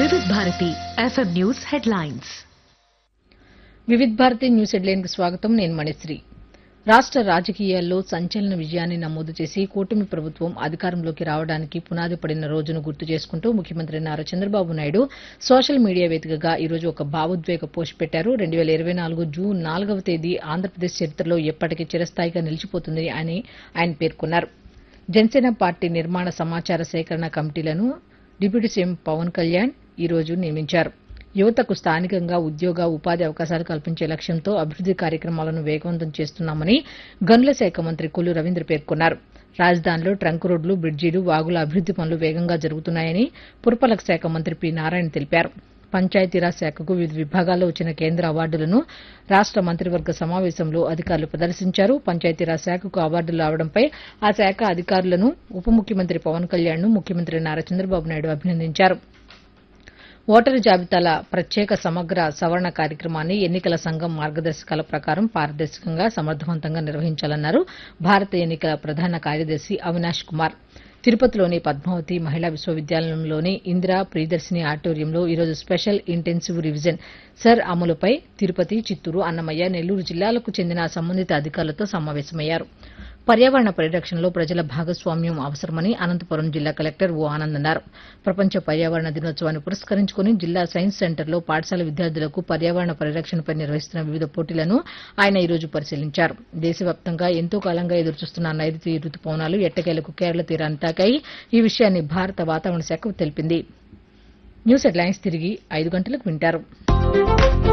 వివిధ Bharati FM news headlines Vividh Bharati news headline కి స్వాగతం నేను మణిశ్రీ రాష్ట రాజకీయాల్లో సంచలన విజయాన్ని నమోదు చేసి కూటమి ప్రభుత్వం అధికారంలోకి రావడానికి పునాది పడిన రోజును గుర్తు చేసుకుంటూ ముఖ్యమంత్రి నారా చంద్రబాబు నాయుడు సోషల్ మీడియా వేదికగా ఈ రోజు ఒక భావోద్వేగ పోస్ట్ పెట్టారు రెండు వేల ఇరవై నాలుగు జూన్ నాలుగవ తేదీ ఆంధ్రప్రదేశ్ చరిత్రలో ఎప్పటికీ చిరస్థాయిగా నిలిచిపోతుంది అని ఆయన పేర్కొన్నారు జనసేన పార్టీ నిర్మాణ సమాచార సేకరణ కమిటీలను డిప్యూటీ సీఎం పవన్ కళ్యాణ్ ఈ రోజు నియమించారు యువతకు స్థానికంగా ఉద్యోగ ఉపాధి అవకాశాలు కల్పించే లక్ష్యంతో అభివృద్ది కార్యక్రమాలను వేగవంతం చేస్తున్నామని గనుల శాఖ మంత్రి కొల్లు రవీంద్ర పేర్కొన్నారు రాజధానిలో ట్రంక్ రోడ్లు బ్రిడ్జీలు వాగుల అభివృద్ది పనులు వేగంగా జరుగుతున్నాయని పురపాలక శాఖ మంత్రి పి నారాయణ తెలిపారు పంచాయతీరాజ్ శాఖకు వివిధ విభాగాల్లో వచ్చిన కేంద్ర అవార్డులను రాష్ట మంత్రివర్గ సమావేశంలో అధికారులు ప్రదర్శించారు పంచాయతీరాజ్ శాఖకు అవార్డులు రావడంపై ఆ శాఖ అధికారులను ఉప ముఖ్యమంత్రి పవన్ కళ్యాణ్ ను ముఖ్యమంత్రి నారా చంద్రబాబు నాయుడు అభినందించారు ఓటరు జాబితాల ప్రత్యేక సమగ్ర సవరణ కార్యక్రమాన్ని ఎన్నికల సంఘం మార్గదర్శకాల ప్రకారం పారదర్శకంగా సమర్థవంతంగా నిర్వహించాలన్నారు భారత ఎన్నికల ప్రధాన కార్యదర్శి అవినాష్ కుమార్ తిరుపతిలోని పద్మావతి మహిళా విశ్వవిద్యాలయంలోని ఇందిరా ప్రియదర్శిని ఆడిటోరియంలో ఈరోజు స్పెషల్ ఇంటెన్సివ్ రివిజన్ సర్ అమలుపై తిరుపతి చిత్తూరు అన్నమయ్య నెల్లూరు జిల్లాలకు చెందిన సంబంధిత అధికారులతో సమావేశమయ్యారు పర్యావరణ పరిరక్షణలో ప్రజల భాగస్వామ్యం అవసరమని అనంతపురం జిల్లా కలెక్టర్ ఓ ఆనంద్ అన్నారు ప్రపంచ పర్యావరణ దినోత్సవాన్ని పురస్కరించుకుని జిల్లా సైన్స్ సెంటర్లో పాఠశాల విద్యార్థులకు పర్యావరణ పరిరక్షణపై నిర్వహిస్తున్న వివిధ పోటీలను ఆయన ఈ రోజు పరిశీలించారు దేశవ్యాప్తంగా ఎంతో కాలంగా ఎదురుచూస్తున్న నైరుతి రుతుపవనాలు ఎట్టకేలకు కేరళ తీరాన్ని తాకాయి ఈ విషయాన్ని భారత వాతావరణ శాఖ తెలిపింది న్యూస్ హెడ్లైన్స్ తిరిగి ఐదు గంటలకు వింటారు